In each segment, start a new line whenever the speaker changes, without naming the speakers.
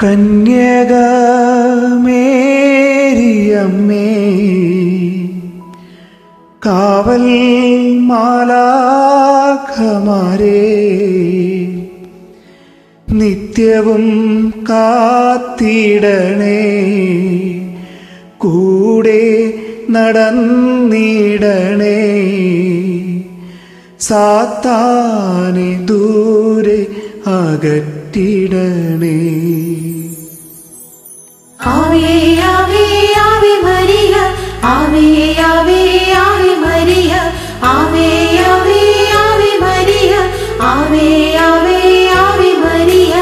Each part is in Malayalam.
കന്യകമേരിയമ്മേ കാവൽ മാലാഖമാരേ നിത്യവും കാത്തിടണേ കൂടെ നടന്നിടണേ സാത്താനെ ദൂരെ അകറ്റിടണേ
ആവേ ആവേ ആവേ മരിയ ആവേ ആവേ ആവേ മരിയ ആവേ ആവേ ആവേ മരിയ ആവേ ആവേ ആവേ മരിയ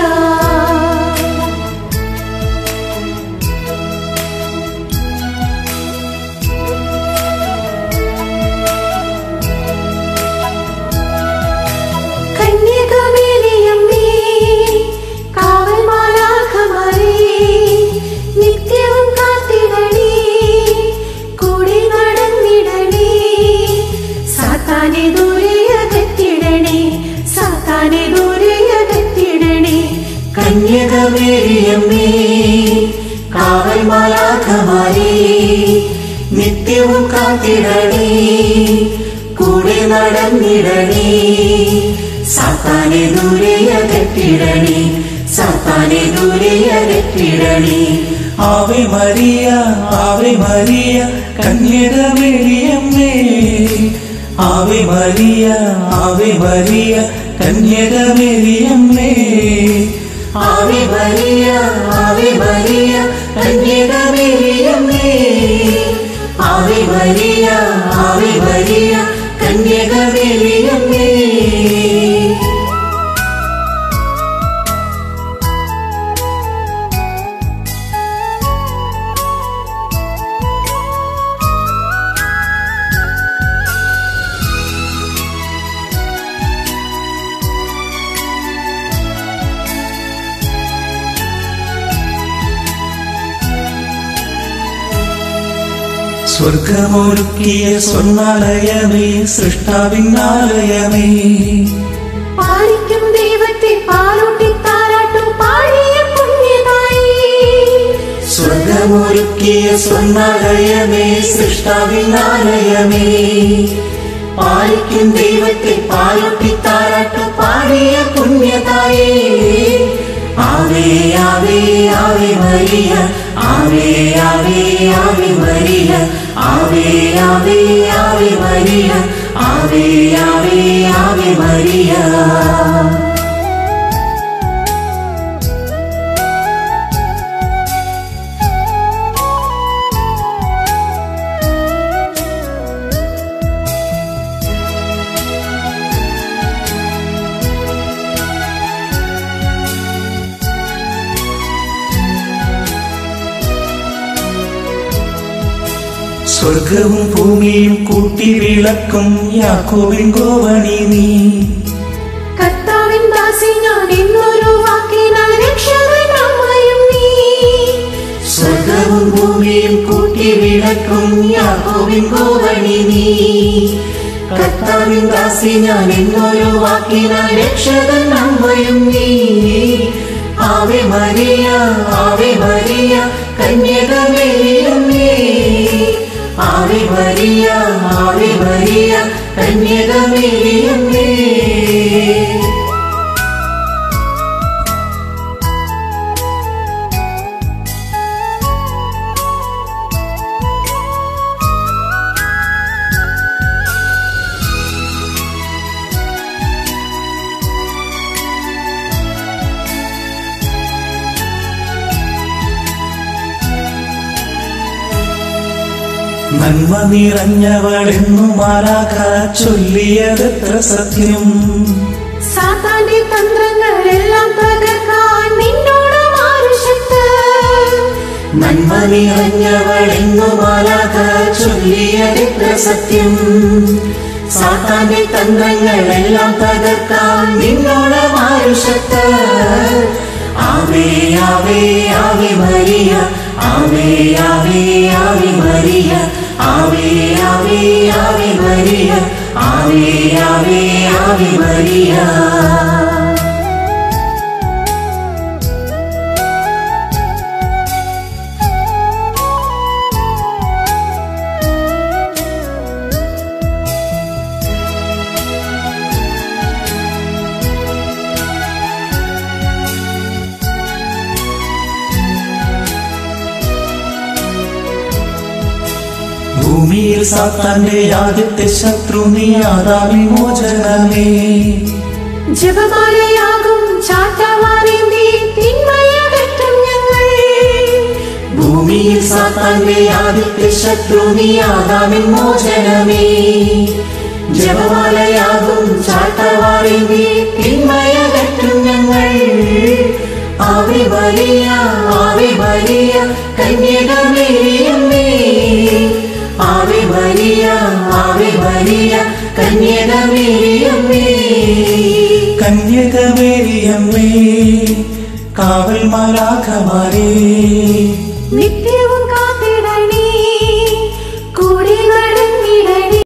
കന്യകമേരിയമ്മേ കാവൽ മാലാഖമാരേ നിത്യവും കാത്തിടണേ കൂടെ നടന്നിടണേ സാത്താനെ ദൂരെ അകറ്റിടണേ സാത്താനെ ദൂരെ അകറ്റിടണേ
കന്യകമേരിയമ്മേ കാവൽ മാലാഖമാരേ നിത്യവും കാത്തിടണേ കൂടെ നടന്നിടണേ സാത്താനെ ദൂരെ അകറ്റിടണേ സാത്താനെ ദൂരെ അകറ്റിടണേ
ആവെ മരിയ ആവെ മരിയ കന്യകമേരിയമ്മേ ആവെ മരിയ ആവെ മരിയ കന്യകമേരിയമ്മേ
ആവെ മരിയ ആവെ മരിയ കന്യകമേരിയമ്മേ ആവെ മരിയ ആവെ മരിയ കന്യകമേരിയമ്മേ
സ്വർഗമൊരുക്കിയ സ്വർണാലയമേ സൃഷ്ടാവിന്നാലയമേ
പാലിക്കും ദൈവത്തെ പാലൂട്ടി താരാട്ടും പാടിയ പുണ്യതായി
സ്വർഗമൊരുക്കിയ സ്വർണാലയമേ സൃഷ്ടാവിനാലയമേ പാലിക്കും ദൈവത്തെ പാലൊട്ടി താരാട്ടു പാടിയ പുണ്യതായേ ആവേ ആവേ ആവേ മരിയ ആവേ ആവേ ആവേ മരിയ ആവേ ആവേ ആവേ മരിയ ആവേ ആവേ ആവേ മരിയ
സ്വർഗവും ഭൂമിയും കൂട്ടി വിളക്കും യാക്കോവിൻ ഗോവണി നീ
കർത്താവിൻ ദാസി ഞാൻ എന്നൊരു വാക്കിനാൽ രക്ഷകൻ അമ്മയും നീ
സ്വർഗവും ഭൂമിയും കൂട്ടി വിളക്കും യാക്കോവിൻ കോവണി നീ കർത്താവിൻ ദാസി ഞാൻ എന്നൊരു വാക്കിനാൽ രക്ഷകൻ അമ്മയും നീ ആവെ മരിയ ആവെ മരിയ കന്യകമേരിയമ്മേ ആവെ മരിയ ആവെ മരിയ കന്യകമേരിയമ്മേ
നന്മ നിറഞ്ഞവളെന്നു മാലാഖ ചൊല്ലിയതെത്ര സത്യം
സാത്താന്റെ തന്ത്രങ്ങളെല്ലാം തകർക്കാൻ നിന്നോട് മാറുശക്ത
നന്മ നിറഞ്ഞവളെന്നു മാലാഖ ചൊല്ലിയതെത്ര സത്യം സാത്താന്റെ തന്ത്രങ്ങളെല്ലാം തകർക്കാൻ നിന്നോട് മാരുശക്ത ആവേ ആവേ ആവേ മരിയ ആവേ ആവേ ആവേ മരിയ ആവേ ആവേ ആവേ മരിയ ആവേ ആവേ ആവേ മരിയ
സാത്താന്റെ ആദ്യത്തെ ശത്രു നീ ആദാമി മോചനമേ
ജപമാലയാകും ചാട്ടവാറേന്തി തിന്മയകറ്റും ഞങ്ങൾ
ഭൂമിയിൽ സാത്താന്റെ ആദ്യത്തെ ശത്രു നീ ആദാമിൻ മോചനമേ ജപമാലയാകും ചാട്ടവാറിന്റെ തിന്മയകറ്റും ഞങ്ങൾ ആവി വലിയ ആവി വലിയ കന്യകമേരിയമ്മേ ആവി വലിയ ആവി വലിയ കന്യകമേരിയമ്മേ
കന്യകമേരിയമ്മേ കാവൽ മാലാഖമാരേ